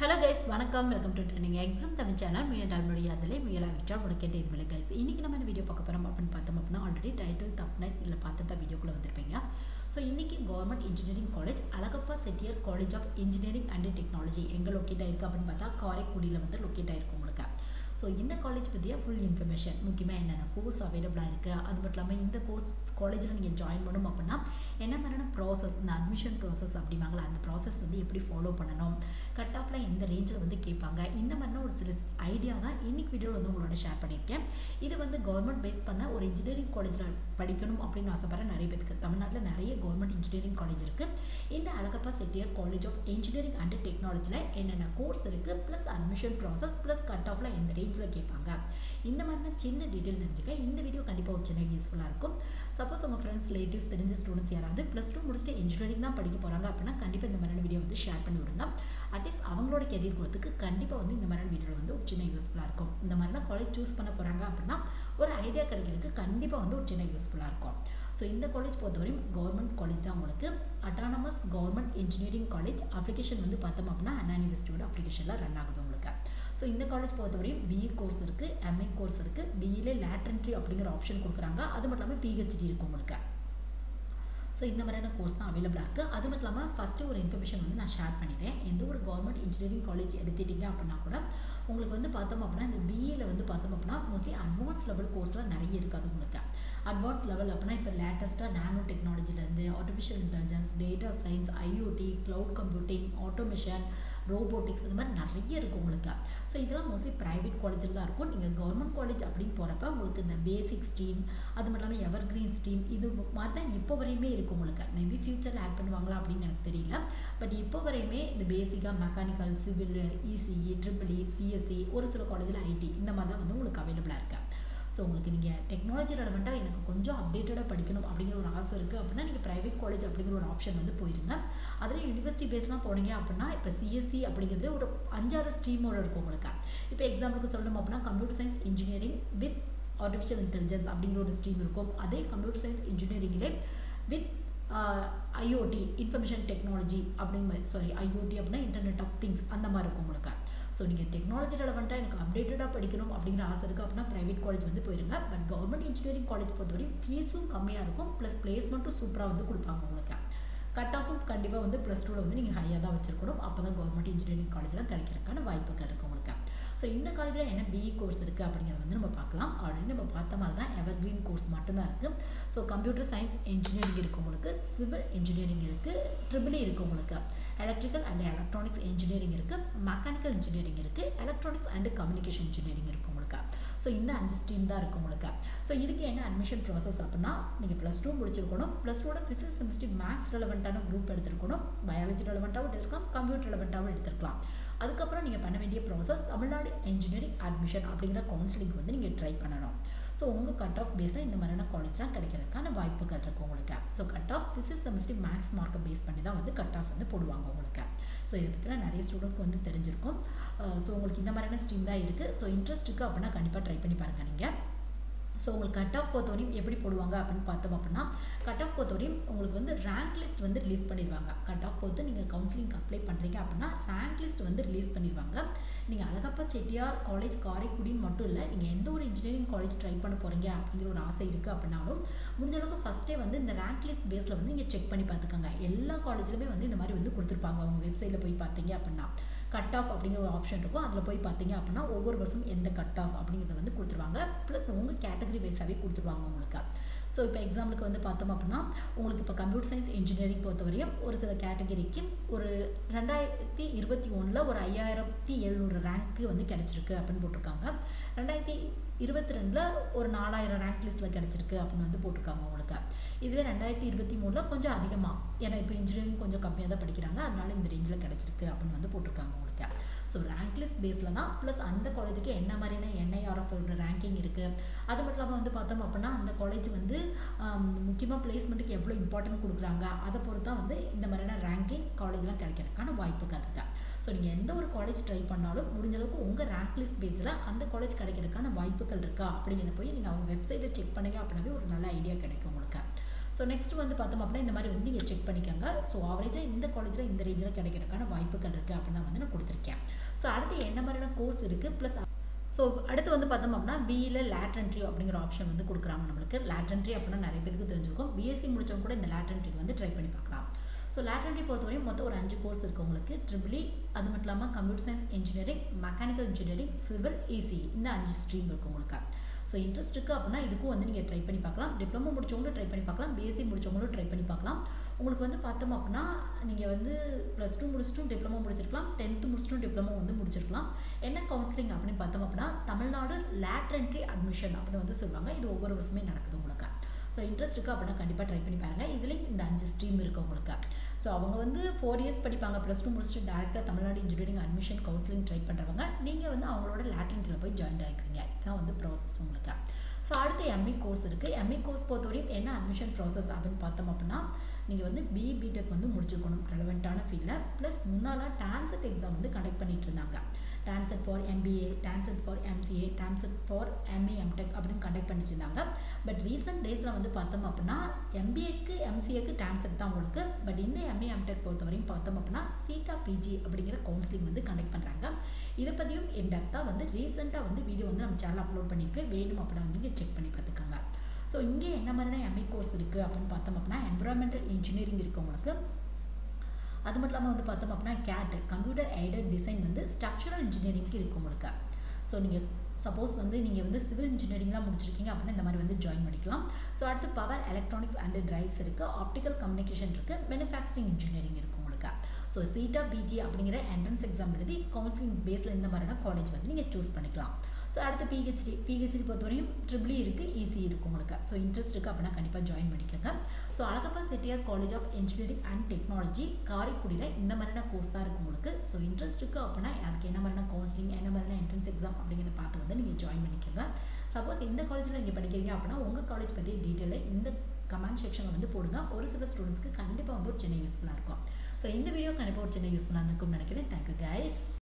hello guys வணக்கம் welcome to trending exam Tamil channel முயன்றால் முடியாதலே முயலாவிட்டால் உனக்கேட்ட இது மேலே கைஸ் இன்றைக்கி நம்ம என்ன வீடியோ பார்க்க போகிறோம் அப்படின்னு பார்த்தோம் அப்படின்னா ஆல்ரெடி டைட்டில் தப்னைட் இதில் பார்த்து தான் வீடியோக்குள்ளே வந்திருப்பீங்க ஸோ இன்றைக்கி government engineering college Alagappa Chettiar college of engineering and technology எங்கே லொக்கேட் ஆயிருக்கு அப்படின்னு பார்த்தா காரைக்குடியில் வந்து லொக்கேட் ஆயிருக்கு உங்களுக்கு ஸோ இந்த காலேஜ் பற்றிய ஃபுல் இன்ஃபர்மேஷன் முக்கியமாக என்னென்ன கோர்ஸ் அவைலபிளாக இருக்குது அது மட்டும் இல்லாமல் இந்த கோர்ஸ் காலேஜில் நீங்கள் ஜாயின் பண்ணணும் அப்படின்னா என்ன மாதிரியான ப்ராசஸ் இந்த அட்மிஷன் ப்ராசஸ் அப்படிம்பாங்களா அந்த ப்ராசஸ் வந்து எப்படி ஃபாலோ பண்ணணும் கட் ஆஃபில் எந்த ரேஞ்சில் வந்து கேட்பாங்க இந்த மாதிரியான ஒரு சில ஐடியா தான் இன்னைக்கு வீடியோவில் வந்து உங்களோட ஷேர் பண்ணியிருக்கேன் இது வந்து கவர்மெண்ட் பேஸ் பண்ண ஒரு இன்ஜினியரிங் காலேஜில் படிக்கணும் அப்படின்னு ஆசைப்படுற நிறைய பேருக்கு தமிழ்நாட்டில் நிறைய கவர்மெண்ட் இன்ஜினியரிங் காலேஜ் இருக்குது இந்த Alagappa Chettiar college of engineering and டெக்னாலஜியில் என்னென்ன கோர்ஸ் இருக்குது plus admission process plus cut ஆஃபில் எந்த ரேஞ்சில் கேட்பாங்க இந்த மாதிரியான சின்ன டீட்டெயில் தெரிஞ்சுக்க இந்த வீடியோ கண்டிப்பாக ஒரு சின்ன யூஸ்ஃபுல்லாக இருக்கும் சப்போஸ் உங்கள் ஃப்ரெண்ட்ஸ் ரிலேட்டிவ்ஸ் தெரிஞ்ச ஸ்டூடெண்ட்ஸ் யாராவது ப்ளஸ் டூ முடிச்சுட்டு இன்ஜினியரிங் தான் படிக்க போகிறாங்க அப்படின்னா கண்டிப்பாக இந்த மாதிரியான வீடியோ வந்து ஷேர் பண்ணி விடுங்க அட்லீஸ்ட் அவங்களோட கெரியர் growth-க்கு கண்டிப்பாக வந்து இந்த மாதிரியான வீடியோ வந்து ஒரு சின்ன யூஸ்ஃபுல்லாக இருக்கும் இந்த மாதிரிலாம் காலேஜ் சூஸ் பண்ண போகிறாங்க அப்படின்னா ஒரு ஐடியா கிடைக்கிறதுக்கு கண்டிப்பாக வந்து ஒரு சின்ன யூஸ்ஃபுல்லாக இருக்கும் ஸோ இந்த காலேஜ் பொறுத்தவரையும் கவர்மெண்ட் காலேஜ் தான் உங்களுக்கு autonomous government engineering college application வந்து பார்த்தோம் அப்படின்னா அண்ணா யூனிவர்சிட்டியோட அப்ளிகேஷனில் ரன் ஆகுது உங்களுக்கு ஸோ இந்த காலேஜ் பொறுத்தவரையும் பிஇ கோர்ஸ் இருக்குது எம்ஏ கோர்ஸ் இருக்குது பிஇலே லேட்ரன்ட்ரி அப்படிங்கிற ஆப்ஷன் கொடுக்குறாங்க அது மட்டும் இல்லாமல் பிஹெச்டி இருக்கும் உங்களுக்கு ஸோ இந்த மாதிரியான கோர்ஸ் தான் அவைலபிளாக இருக்குது அது மட்டும் இல்லாமல் ஃபஸ்ட்டு ஒரு இன்ஃபர்மேஷன் வந்து நான் ஷேர் பண்ணிடுறேன் எந்த ஒரு கவர்மெண்ட் இன்ஜினியரிங் காலேஜ் எடுத்துட்டீங்க அப்படின்னா கூட உங்களுக்கு வந்து பார்த்தோம் அப்படின்னா இந்த பிஏல வந்து பார்த்தோம் அப்படின்னா மோஸ்ட்லி அட்வான்ஸ் லெவல் கோர்ஸ்லாம் நிறைய இருக்காது உங்களுக்கு அட்வான்ஸ் லெவல் அப்படின்னா இப்போ லேட்டஸ்ட்டாக நானோ டெக்னாலஜிலேருந்து artificial intelligence data science IoT cloud computing automation robotics இந்த மாதிரி நிறைய இருக்குது உங்களுக்கு ஸோ இதெல்லாம் மோஸ்ட்லி ப்ரைவேட் காலேஜில் தான் இருக்கும் நீங்கள் கவர்மெண்ட் காலேஜ் அப்படின்னு போகிறப்ப உங்களுக்கு இந்த பேசிக் ஸ்ட்ரீம் அது மட்டும் இல்லாமல் எவர் கிரீன் ஸ்ட்ரீம் இது மாதிரி தான் இப்போ வரையுமே இருக்கும் உங்களுக்கு மேபி ஃபியூச்சரில் ஆட் பண்ணுவாங்களா அப்படின்னு எனக்கு தெரியல பட் இப்போ வரையுமே இந்த பேசிக்காக mechanical civil ECE triple E CSE ஒரு சில காலேஜில் ஐடி இந்த மாதிரி தான் வந்து உங்களுக்கு அவைலபிளாக இருக்குது ஸோ உங்களுக்கு நீங்கள் டெக்னாலஜி ரெலவெண்ட்டாக எனக்கு கொஞ்சம் அப்டேட்டடாக படிக்கணும் அப்படிங்கிற ஒரு ஆசை இருக்குது அப்படின்னா நீங்கள் ப்ரைவேட் காலேஜ் அப்படிங்கிற ஒரு ஆப்ஷன் வந்து போயிருங்க அதில் யூனிவர்சிட்டி பேஸ்லாம் போனீங்க அப்படின்னா இப்போ சிஎஸ்சி அப்படிங்கிறது ஒரு அஞ்சாறு ஸ்ட்ரீமோட இருக்கும் உங்களுக்கு இப்போ எக்ஸாம்பிளுக்கு சொல்லணும் அப்படின்னா computer science engineering with artificial intelligence அப்படிங்கிற ஒரு ஸ்ட்ரீம் இருக்கும் அதே கம்ப்யூட்டர் சயின்ஸ் இன்ஜினியரிங்கிலே வித் ஐஓடி இன்ஃபர்மேஷன் டெக்னாலஜி அப்படிங்கிற மாதிரி சாரி ஐஓடி அப்படின்னா இன்டர்நெட் ஆஃப் திங்ஸ் அந்த மாதிரி இருக்கும் உங்களுக்கு ஸோ நீங்கள் டெக்னாலஜி ரெலவெண்ட்டாக எனக்கு அப்டேட்டடாக படிக்கணும் அப்படிங்கிற ஆசை இருக்குது அப்படின்னா ப்ரைவேட் காலேஜ் வந்து போயிருங்க பட் கவர்மெண்ட் இன்ஜினியரிங் காலேஜ் பொறுத்தவரையும் ஃபீஸும் கம்மியாக இருக்கும் ப்ளஸ் பிளேஸ்மெண்ட்டும் சூப்பராக வந்து கொடுப்பாங்க உங்களுக்கு கட் ஆஃபும் கண்டிப்பாக வந்து ப்ளஸ் டூவில் வந்து நீங்கள் ஹையாக தான் வச்சிருக்கணும் அப்போ தான் கவர்மெண்ட் இன்ஜினியரிங் காலேஜில் கிடைக்கிறதுக்கான வாய்ப்புகள் இருக்குது உங்களுக்கு ஸோ இந்த காலேஜில் என்ன பிஇ கோர்ஸ் இருக்குது அப்படிங்கிறத வந்து நம்ம பார்க்கலாம் ஆல்ரெடி நம்ம பார்த்த மாதிரி தான் எவர் கிரீன் கோர்ஸ் மட்டும்தான் இருக்குது ஸோ கம்ப்யூட்டர் சயின்ஸ் இன்ஜினியரிங் இருக்குது உங்களுக்கு சிவில் இன்ஜினியரிங் இருக்குது ட்ரிபிள் இருக்குது உங்களுக்கு எலக்ட்ரிக்கல் அண்ட் எலக்ட்ரானிக்ஸ் இன்ஜினியரிங் இருக்குது மெக்கானிக்கல் இன்ஜினியரிங் இருக்குது எலக்ட்ரானிக்ஸ் அண்ட் கம்யூனிகேஷன் இன்ஜினியரிங் இருக்குது உங்களுக்கு ஸோ இந்த அஞ்சு ஸ்ட்ரீம் தான் இருக்குது உங்களுக்கு ஸோ இதுக்கு என்ன அட்மிஷன் ப்ராசஸ் அப்படின்னா நீங்கள் ப்ளஸ் டூ முடிச்சிருக்கணும் ப்ளஸ் டூட ஃபிசிக்ஸ் கெமிஸ்ட்ரி மேக்ஸ் ரெலவெண்ட்டான குரூப் எடுத்துருக்கணும் பயாலஜி ரெலவெண்ட்டாகவும் எடுத்துருக்கலாம் கம்ப்யூட்டர் ரெலவெண்ட்டாகவும் எடுத்துருக்கலாம் அதுக்கப்புறம் நீங்கள் பண்ண வேண்டிய ப்ராசஸ் தமிழ்நாடு இன்ஜினியரிங் அட்மிஷன் அப்படிங்கிற கவுன்சிலிங் வந்து நீங்கள் ட்ரை பண்ணணும் ஸோ உங்கள் கட் ஆஃப் பேஸில் இந்த மாதிரியான காலேஜ்லாம் கிடைக்கிறதுக்கான வாய்ப்புகள் இருக்குது உங்களுக்கு so cut off physics chemistry maths மார்க்கை பேஸ் பண்ணி தான் வந்து கட் ஆஃப் வந்து போடுவாங்க உங்களுக்கு ஸோ இதை பற்றிலாம் நிறைய ஸ்டூடெண்ட்ஸ்க்கு வந்து தெரிஞ்சிருக்கும் ஸோ உங்களுக்கு இந்த மாதிரியான ஸ்ட்ரீம் தான் இருக்குது ஸோ இன்ட்ரெஸ்ட் இருக்குது அப்படின்னா கண்டிப்பாக ட்ரை பண்ணி பாருங்கள் நீங்கள் ஸோ உங்களுக்கு கட் ஆஃப் பொறுத்தவரையும் எப்படி போடுவாங்க அப்படின்னு பார்த்தோம் அப்படின்னா கட் ஆஃப் பொறுத்தவரையும் உங்களுக்கு வந்து ரேங்க் லிஸ்ட் வந்து ரிலீஸ் பண்ணிடுவாங்க கட் ஆஃப் பொறுத்து நீங்கள் கவுன்சிலிங் அப்ளை பண்ணுறீங்க அப்படின்னா ரேங்க் லிஸ்ட் வந்து ரிலீஸ் பண்ணிடுவாங்க நீங்கள் அழகப்பா செட்டியார் காலேஜ் காரைக்குடின்னு மட்டும் இல்லை நீங்கள் எந்த ஒரு இன்ஜினியரிங் காலேஜ் ட்ரை பண்ண போகிறீங்க அப்படிங்கிற ஒரு ஆசை இருக்குது அப்படின்னாலும் முடிஞ்ச அளவுக்கு ஃபஸ்ட்டே வந்து இந்த ரேங்க் லிஸ்ட் பேஸில் வந்து நீங்கள் செக் பண்ணி பார்த்துக்கோங்க எல்லா காலேஜ்லையுமே வந்து இந்த மாதிரி வந்து கொடுத்துருப்பாங்க அவங்க வெப்சைட்டில் போய் பார்த்தீங்க அப்படின்னா கட் ஆஃப் அப்படிங்கிற ஒரு ஆப்ஷன் இருக்கும் அதில் போய் பார்த்தீங்க அப்படின்னா ஒவ்வொரு வருஷம் எந்த கட் ஆஃப் அப்படிங்கிறத வந்து கொடுத்துருவாங்க ப்ளஸ் உங்கள் கேட்டகரி வைஸாகவே கொடுத்துருவாங்க உங்களுக்கு ஸோ இப்போ எக்ஸாம்பிளுக்கு வந்து பார்த்தோம் அப்படின்னா உங்களுக்கு இப்போ கம்ப்யூட்டர் சயின்ஸ் இன்ஜினியரிங் பொறுத்தவரையும் ஒரு சில கேட்டகரிக்கு ஒரு ரெண்டாயிரத்தி இருபத்தி ஒன்றில் ஒரு ஐயாயிரத்தி எழுநூறு ரேங்க்கு வந்து கிடச்சிருக்கு அப்படின்னு போட்டிருக்காங்க ரெண்டாயிரத்தி இருபத்தி ரெண்டில் ஒரு நாலாயிரம் ரேங்க் லிஸ்ட்டில் கிடச்சிருக்கு அப்படின்னு வந்து போட்டிருக்காங்க உங்களுக்கு இதுவே ரெண்டாயிரத்தி இருபத்தி மூணில் கொஞ்சம் அதிகமாக ஏன்னா இப்போ இன்ஜினியரிங் கொஞ்சம் கம்மியாக தான் படிக்கிறாங்க அதனால இந்த ரேஞ்சில் கிடச்சிருக்கு அப்படின்னு வந்து போட்டிருக்காங்க உங்களுக்கு ஸோ ரேங்க் லிஸ்ட் பேஸில் தான் ப்ளஸ் அந்த காலேஜுக்கு என்ன மாதிரியான என்ஐஆர்எஃப் ரேங்கிங் இருக்குது அது மட்டும் இல்லாமல் வந்து பார்த்தோம் அப்படின்னா அந்த காலேஜ் வந்து முக்கியமாக பிளேஸ்மெண்ட்டுக்கு எவ்வளோ இம்பார்ட்டன்ட் கொடுக்குறாங்க அதை பொறுத்து தான் வந்து இந்த மாதிரியான ரேங்கிங் காலேஜ்லாம் கிடைக்கிறதுக்கான வாய்ப்புகள் இருக்குது ஸோ நீங்கள் எந்த ஒரு காலேஜ் ட்ரை பண்ணாலும் முடிஞ்ச அளவுக்கு உங்கள் ரேங்க் லிஸ்ட் பேஸில் அந்த காலேஜ் கிடைக்கிறதுக்கான வாய்ப்புகள் இருக்கா அப்படிங்கிறத போய் நீங்கள் அவங்க வெப்சைட்டில் செக் பண்ணுங்க அப்படின்னாவே ஒரு நல்ல ஐடியா கிடைக்கும் உங்களுக்கு ஸோ நெக்ஸ்ட் வந்து பார்த்தோம் அப்படின்னா இந்த மாதிரி வந்து நீங்கள் செக் பண்ணிக்கோங்க ஸோ ஆவரேஜாக இந்த காலேஜில் இந்த ரேஞ்சில் கிடைக்கிறதுக்கான வாய்ப்புகள் இருக்குது அப்படின்னு வந்து நான் கொடுத்துருக்கேன் ஸோ அடுத்து என்ன மாதிரியான கோர்ஸ் இருக்குது ப்ளஸ் ஸோ அடுத்து வந்து பார்த்தோம் அப்படின்னா பிஇல லேட்ரன்ட்ரி அப்படிங்கிற ஆப்ஷன் வந்து கொடுக்குறாங்க நம்மளுக்கு லேட்ரன்ட்ரி அப்படின்னா நிறைய பேருக்கு தெரிஞ்சிருக்கும் பிஎஸ்சி முடிச்சவங்க கூட இந்த லேட்ரன்ட்ரி வந்து ட்ரை பண்ணி பார்க்கலாம் ஸோ லேட்ரன்ட்ரி பொறுத்தவரையும் மொத்தம் ஒரு அஞ்சு கோர்ஸ் இருக்குது உங்களுக்கு ட்ரிபிளி அது மட்டும் இல்லாமல் computer science engineering mechanical engineering civil EC இந்த அஞ்சு ஸ்ட்ரீம் இருக்குது உங்களுக்கு ஸோ இன்ட்ரெஸ்ட் இருக்குது அப்படின்னா இதுக்கும் வந்து நீங்கள் ட்ரை பண்ணி பார்க்கலாம் டிப்ளமோ முடிச்சவங்களும் ட்ரை பண்ணி பார்க்கலாம் பிஎஸ்சி முடிச்சவங்களும் ட்ரை பண்ணி பார்க்கலாம் உங்களுக்கு வந்து பார்த்தோம் அப்படின்னா நீங்கள் வந்து ப்ளஸ் டூ முடிச்சிட்டும் டிப்ளமோ முடிச்சிருக்கலாம் டென்த்து முடிச்சிட்டும் டிப்ளமோ வந்து முடிச்சிருக்கலாம் என்ன கவுன்சிலிங் அப்படின்னு பார்த்தோம் அப்படின்னா தமிழ்நாடு லேட்ரன்ட்ரி அட்மிஷன் அப்படின்னு வந்து சொல்லுவாங்க இது ஒவ்வொரு வருஷமே நடக்குது உங்களுக்கு ஸோ இன்ட்ரெஸ்ட் இருக்குது அப்படின்னா கண்டிப்பாக ட்ரை பண்ணி பாருங்கள் இதுலேயும் இந்த அஞ்சு ஸ்ட்ரீம் இருக்குது உங்களுக்கு ஸோ அவங்க வந்து ஃபோர் இயர்ஸ் படிப்பாங்க ப்ளஸ் டூ முடிச்சுட்டு டேரெக்டாக Tamil Nadu engineering admission counselling try பண்ணுறவங்க நீங்கள் வந்து அவங்களோட லேட்ரன்ட்டில் போய் ஜாயின் ஆகிக்கிறீங்க இதுதான் வந்து ப்ராசஸ் உங்களுக்கு ஸோ அடுத்து எம்இ கோர்ஸ் இருக்குது எம்இ கோர்ஸ் பொறுத்தவரையும் என்ன அட்மிஷன் ப்ராசஸ் அப்படின்னு பார்த்தோம் அப்படின்னா நீங்கள் வந்து பிஇ பிடெக் வந்து முடிச்சிருக்கணும் ரெலவெண்ட்டான ஃபீல்டில் ப்ளஸ் முன்னால் டான்செட் எக்ஸாம் வந்து கண்டக்ட் பண்ணிட்டு இருந்தாங்க TANCET for MBA TANCET for MCA TANCET for MA MTech அப்படின்னு கண்டக்ட் பண்ணிட்டு இருந்தாங்க பட் ரீசெண்ட் டேஸில் வந்து பார்த்தோம் அப்படின்னா எம்பிஏக்கு எம்சிஏக்கு டான்செட் தான் உங்களுக்கு பட் இந்த எம்ஏ எம்டெக் பொறுத்தவரையும் பார்த்தோம் அப்படின்னா சீட்டா பிஜி அப்படிங்கிற கவுன்சிலிங் வந்து கண்டக்ட் பண்ணுறாங்க இதை பற்றியும் இன்டெப்த்தாக வந்து ரீசெண்டாக வந்து வீடியோ வந்து நம்ம சேனல் அப்லோட் பண்ணியிருக்கேன் வேணும் அப்படின்னா வந்து நீங்கள் செக் பண்ணி பார்த்துக்கோங்க ஸோ இங்கே என்ன மாதிரியான எம்ஏ கோர்ஸ் இருக்குது அப்படின்னு பார்த்தோம் அப்படின்னா என்விரான்மெண்டல் இன்ஜினியரிங் இருக்குது உங்களுக்கு அது மட்டும் இல்லாமல் வந்து பார்த்தோம் அப்படின்னா கேட் கம்ப்யூட்டர் எய்டட் டிசைன் வந்து ஸ்ட்ரக்சரல் இன்ஜினியரிங்க்கு இருக்கும் உங்களுக்கு ஸோ நீங்கள் சப்போஸ் வந்து நீங்கள் வந்து சிவில் இன்ஜினியரிங்லாம் முடிச்சிருக்கீங்க அப்படின்னா இந்த மாதிரி வந்து ஜாயின் பண்ணிக்கலாம் ஸோ அடுத்து பவர் எலக்ட்ரானிக்ஸ் அண்ட் டிரைவ்ஸ் இருக்குது ஆப்டிக்கல் கம்யூனிகேஷன் இருக்குது மேனுஃபேக்சரிங் இன்ஜினியரிங் இருக்கும் உங்களுக்கு ஸோ சீட்டா பிஜி அப்படிங்கிற என்ட்ரன்ஸ் எக்ஸாம் எழுதி கவுன்சிலிங் பேஸில் இந்த மாதிரியான காலேஜ் வந்து நீங்கள் சூஸ் பண்ணிக்கலாம் ஸோ அடுத்து பிஹெச்டி பிஹெச்டி பொறுத்தவரையும் ட்ரிபிளி இருக்குது ஈஸி இருக்கும் உங்களுக்கு ஸோ இன்ட்ரெஸ்ட் இருக்குது அப்படின்னா கண்டிப்பாக ஜாயின் பண்ணிக்கோங்க so Alagappa Chettiar college of engineering and technology காரைக்குடியில் இந்த மாதிரியான கோர்ஸ் தான் இருக்கும் உங்களுக்கு ஸோ இன்ட்ரெஸ்ட் இருக்குது அப்படின்னா அதுக்கு என்ன மாதிரியான கவுன்சிலிங் என்ன மாதிரியான என்ட்ரன்ஸ் எக்ஸாம் அப்படிங்கிறத பார்த்து வந்து நீங்கள் ஜாயின் பண்ணிக்கோங்க சப்போஸ் இந்த காலேஜில் நீங்கள் படிக்கிறீங்க அப்படின்னா உங்கள் காலேஜ் பற்றி டீட்டெயிலை இந்த கமெண்ட் செக்ஷனில் வந்து போடுங்க ஒரு சில ஸ்டூடெண்ட்ஸ்க்கு கண்டிப்பாக வந்து ஒரு சின்ன யூஸ்ஃபுல்லாக இருக்கும் ஸோ இந்த வீடியோ கண்டிப்பாக ஒரு சின்ன யூஸ்ஃபுல்லாக இருக்கும்னு நினைக்கிறேன் தேங்க்யூ கைஸ்